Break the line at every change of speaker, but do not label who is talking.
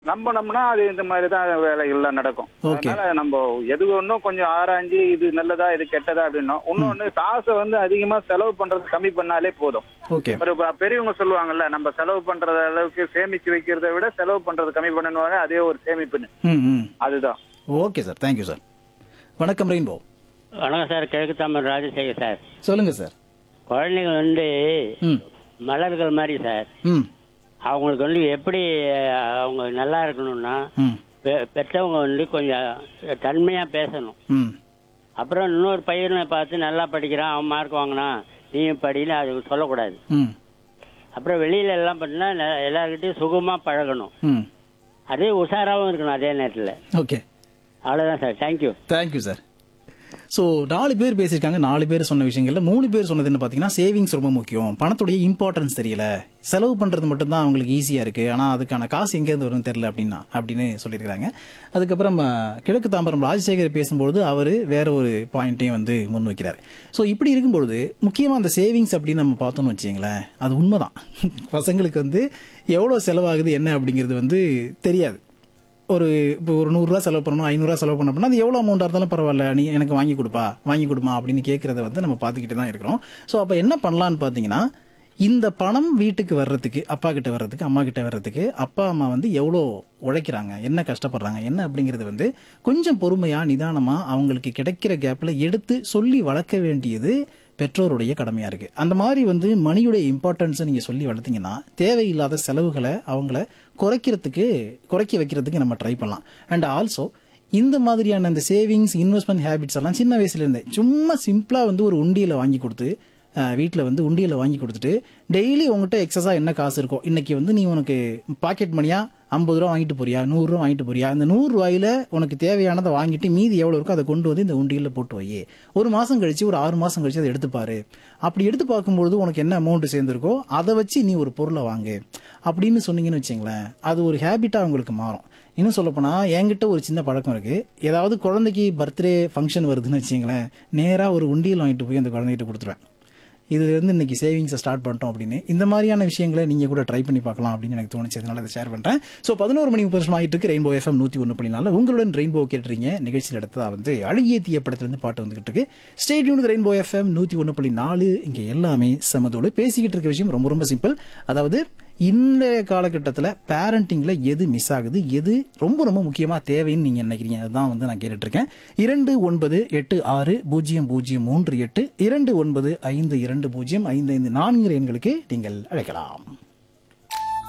நம்பினோம்னா அது இந்த மாதிரி தான் வேலைகள்லாம் நடக்கும்
Okay.
அதனால நம்ம எது ஒன்றும் கொஞ்சம் ஆராய்ஞ்சு இது நல்லதா இது கெட்டதா அப்படின்னும் இன்னொன்னு காசை வந்து அதிகமா செலவு பண்றது கம்மி பண்ணாலே போதும்
ஓகே
ஒரு ப- பெரியவங்க சொல்லுவாங்கல்ல நம்ம செலவு பண்றது அளவுக்கு சேமிச்சு வைக்கிறத விட செலவு பண்றது கம்மி பண்ணணும் அதே ஒரு சேமிப்புன்னு
ம் ம்
அதுதான்
ஓகே சார் தேங்க்யூ சார் வணக்கம் ரெயின்போ
வணக்கம் சார் கிழக்கு தமிழ் ராஜசேகர் சார்
சொல்லுங்க சார்
குழந்தைங்க வந்து
ம்
மலர்கள் மாதிரி சார்
ம்
அவங்களுக்கு வந்து எப்படி அஹ், அவங்க நல்லா இருக்கணும்னா
ம்
பெ- பெற்றவங்க வந்து கொஞ்சம் தன்மையா பேசணும்
ம்
அப்புறம் இன்னொரு பையனை பார்த்து நல்லா படிக்கிறான் அவன் மார்க் வாங்கினான் நீயும் படின்னு அது சொல்லக்கூடாது
ம்
அப்புறம் வெளியில எல்லாம் பண்ணா எல்லாருக்கிட்டையும் சுகமா பழகணும்
ம்
அதே உஷாராவும் இருக்கணும் அதே நேரத்தில்
ஓகே
அவ்வளோதான் sir thank you
thank you sir so நாலு பேர் பேசியிருக்காங்க நாலு பேர் சொன்ன விஷயங்கள்ல மூணு பேர் சொன்னது என்ன பார்த்தீங்கன்னா சேவிங்ஸ் ரொம்ப முக்கியம் பணத்துடைய இம்பார்ட்டன்ஸ் தெரியல செலவு பண்ணுறது மட்டும்தான் அவங்களுக்கு ஈஸியாக இருக்குது ஆனால் அதுக்கான காசு எங்கேருந்து வரும்னு தெரியல அப்படின்னா அப்படின்னு சொல்லியிருக்காங்க அதுக்கப்புறம் அஹ், கிழக்கு தாம்பரம் ராஜசேகர் பேசும்பொழுது அவர் வேற ஒரு பாயிண்ட்டையும் வந்து முன் வைக்கிறார் ஸோ இப்படி இருக்கும்பொழுது முக்கியமாக அந்த சேவிங்ஸ் அப்படின்னு நம்ம பார்த்தோம்னு வச்சிங்களேன் அது உண்மைதான் பசங்களுக்கு வந்து எவ்வளோ செலவாகுது என்ன அப்படிங்கிறது வந்து தெரியாது ஒரு இப்போ ஒரு நூறுரூவா செலவு பண்ணணும் ஐநூறுரூவா செலவு பண்ண அப்படின்னா அது எவ்வளோ அமௌண்ட்டாக இருந்தாலும் பரவாயில்ல நீ எனக்கு வாங்கி கொடுப்பா வாங்கி கொடுமா அப்படின்னு கேட்குறத வந்து நம்ம பார்த்துக்கிட்டு தான் இருக்கிறோம் ஸோ அப்போ என்ன பண்ணலான்னு பார்த்தீங்கன்னா இந்த பணம் வீட்டுக்கு வர்றதுக்கு அப்பா கிட்ட வர்றதுக்கு அம்மா கிட்ட வர்றதுக்கு அப்பா அம்மா வந்து எவ்வளோ உழைக்கிறாங்க என்ன கஷ்டப்படுறாங்க என்ன அப்படிங்கிறது வந்து கொஞ்சம் பொறுமையாக நிதானமாக அவங்களுக்கு கிடைக்கிற கேப்பில் எடுத்து சொல்லி வளர்க்க வேண்டியது பெற்றோருடைய கடமையா இருக்கு அந்த மாதிரி வந்து மணியுடைய இம்பார்ட்டன்ஸை நீங்க சொல்லி வளர்த்தீங்கன்னா தேவையில்லாத செலவுகளை அவங்கள குறைக்கிறதுக்கு குறைக்க வைக்கிறதுக்கு நம்ம ட்ரை பண்ணலாம் அண்ட் ஆல்சோ இந்த மாதிரியான அந்த சேவிங்ஸ் இன்வெஸ்ட்மெண்ட் ஹேபிட்ஸ் எல்லாம் சின்ன வயசுல இருந்தே சும்மா சிம்பிளா வந்து ஒரு உண்டியலை வாங்கி கொடுத்து வீட்டில் வந்து உண்டியலை வாங்கி கொடுத்துட்டு டெய்லி உங்ககிட்ட எக்ஸஸாக என்ன காசு இருக்கோ இன்னைக்கு வந்து நீ உனக்கு பாக்கெட் மணியா ஐம்பது ரூபா வாங்கிட்டு போறியா நூறுரூவா வாங்கிட்டு போறியா அந்த நூறு ரூபாயில உனக்கு தேவையானதை வாங்கிட்டு மீதி எவ்வளோ இருக்கோ அதை கொண்டு வந்து இந்த உண்டியலில் போட்டு வை ஒரு மாதம் கழிச்சு ஒரு ஆறு மாதம் கழிச்சு அதை எடுத்து பாரு அப்படி எடுத்து பார்க்கும்பொழுது உனக்கு என்ன அமௌண்ட் சேர்ந்துருக்கோ அதை வச்சு நீ ஒரு பொருளை வாங்கு அப்படின்னு சொன்னீங்கன்னு வச்சுங்களேன் அது ஒரு ஹேபிட்டாக உங்களுக்கு மாறும் இன்னும் சொல்லப்போனால் என்கிட்ட ஒரு சின்ன பழக்கம் இருக்கு ஏதாவது குழந்தைக்கு பர்த்டே ஃபங்க்ஷன் வருதுன்னு வச்சுங்களேன் நேராக ஒரு உண்டியல் வாங்கிட்டு போய் அந்த குழந்தைகிட்ட கொடுத்துருவேன் இதுல இருந்து இன்னைக்கு சேவிங்ஸை ஸ்டார்ட் பண்ணிட்டோம் அப்படின்னு இந்த மாதிரியான விஷயங்களை நீங்க கூட ட்ரை பண்ணி பார்க்கலாம் அப்படின்னு எனக்கு தோணுச்சு அதனால அதை ஷேர் பண்றேன் ஸோ பதினோரு மணி முப்பது வருஷம் ஆகிட்டு இருக்கு ரெயின்போ எஃப்எம் நூத்தி ஒன்று பண்ணினால உங்களுடன் ரெயின்போ கேட்டுறீங்க நிகழ்ச்சியில் எடுத்ததா வந்து அழகிய தீய படத்துல இருந்து பாட்டு வந்துகிட்டு இருக்கு ஸ்டேடியூன் ரெயின்போ எஃப்எம் நூத்தி ஒன்று புள்ளி நாலு இங்க எல்லாமே சமதோடு பேசிக்கிட்டு இருக்க விஷயம் ரொம்ப ரொம்ப சிம்பிள் அதாவது இந்த காலகட்டத்தில் பேரண்டிங்கில் எது மிஸ் ஆகுது எது ரொம்ப ரொம்ப முக்கியமாக தேவைன்னு நீங்கள் நினைக்கிறீங்க அதுதான் வந்து நான் கேட்டுட்டு இருக்கேன் இரண்டு ஒன்பது எட்டு ஆறு பூஜ்ஜியம் பூஜ்ஜியம் மூன்று எட்டு இரண்டு ஒன்பது ஐந்து இரண்டு பூஜ்ஜியம் ஐந்து ஐந்து நான்கு எண்களுக்கு நீங்கள் அழைக்கலாம்